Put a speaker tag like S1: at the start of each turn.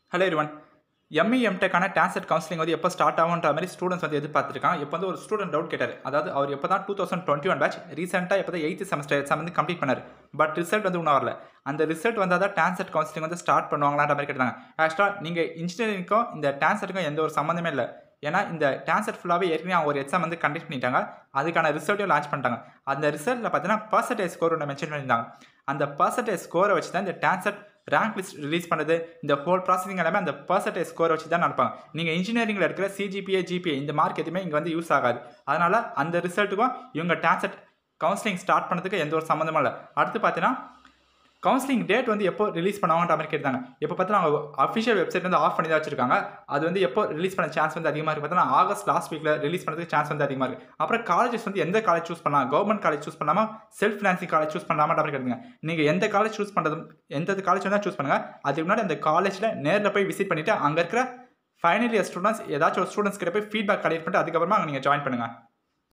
S1: hello everyone ME எம்டெக்கான TANCET counselling வந்து எப்போ ஸ்டார்ட் ஆகுன்ற மாதிரி ஸ்டூடெண்ட்ஸ் வந்து எதிர்பார்த்துருக்காங்க இப்போ வந்து ஒரு ஸ்டூடெண்ட் டவுட் கேட்டார் அதாவது அவர் எப்போ தான் two thousand twenty one batch ரீசெண்டாக இப்போ தான் எயித்து செமஸ்டர் எக்ஸாம் வந்து கம்ப்ளீட் பண்ணார் பட் ரிசல்ட் வந்து இன்னும் வரல அந்த ரிசல்ட் வந்தால் தான் டான்செட் கவுன்சிலிங் வந்து ஸ்டார்ட் பண்ணுவாங்களான்ற மாதிரி கேட்டாங்க ஆக்சுவலாக நீங்கள் இன்ஜினியரிங்க்கும் இந்த டான்செட்டுக்கும் எந்த ஒரு சம்மந்தமே இல்லை ஏன்னா இந்த டான்செட் ஃபுல்லாகவே ஏற்கனவே அவங்க ஒரு எக்ஸாம் வந்து கண்டக்ட் பண்ணிட்டாங்க அதுக்கான ரிசல்ட்டையும் லான்ச் பண்ணிட்டாங்க அந்த ரிசல்ட்டில் பார்த்தீங்கன்னா பர்சன்டேஜ் ஸ்கோர் ஒன்று மென்ஷன் பண்ணியிருந்தாங்க அந்த பர்சன்டேஜ் ஸ்கோரை வச்சு தான் இந்த டான்செட் ரேங்க் லிஸ்ட் ரிலீஸ் பண்ணது இந்த ஹோல் ப்ராசஸிங் எல்லாமே அந்த பர்சன்டேஜ் ஸ்கோரை வச்சு தான் நடப்பாங்க நீங்கள் இன்ஜினியரிங்கில் இருக்கிற சிஜிபிஏ ஜிபிஏ இந்த மார்க் எதுவுமே இங்கே வந்து யூஸ் ஆகாது அதனால் அந்த ரிசல்ட்டுக்கும் இவங்க டான்செட் கவுன்சிலிங் ஸ்டார்ட் பண்ணதுக்கு எந்த ஒரு சம்மந்தமும் இல்லை அடுத்து பார்த்தீங்கன்னா கவுன்சிலிங் டேட் வந்து எப்போ ரிலீஸ் பண்ணுவாங்கன்ற மாதிரி கேட்டாங்க எப்போ பார்த்தா அவங்க அஃபிஷியல் வெப்சைட் வந்து ஆஃப் பண்ணி தான் வச்சிருக்காங்க அது வந்து எப்போ ரிலீஸ் பண்ண சான்ஸ் வந்து அதிகமாக இருக்குது பார்த்தீங்கன்னா ஆகஸ்ட் லாஸ்ட் வீக்கில் ரிலீஸ் பண்ணுறதுக்கு சான்ஸ் வந்து அதிகமாக இருக்குது அப்புறம் காலேஜஸ் வந்து எந்த காலேஜ் சூஸ் பண்ணலாம் கவர்மெண்ட் காலேஜ் சூஸ் பண்ணாமல் செல்ஃப் ஃபினான்சிங் காலேஜ் சூஸ் பண்ணலாமா அப்படி கேட்டுங்க நீங்கள் எந்த காலேஜ் சூஸ் பண்ணுறது எந்த காலேஜ் வேணால் சூஸ் பண்ணுங்கள் அதுக்கு முன்னாடி அந்த காலேஜில் நேரில் போய் விசிட் பண்ணிவிட்டு அங்கே இருக்கிற ஃபைனல் இயர் ஸ்டூடெண்ட்ஸ் ஏதாச்சும் ஒரு ஸ்டூடெண்ட்ஸ் கிட்ட போய் ஃபீட்பேக் கலெக்ட் பண்ணிட்டு அதுக்கப்புறமா அங்கே நீங்கள் ஜாயின் பண்ணுங்கள்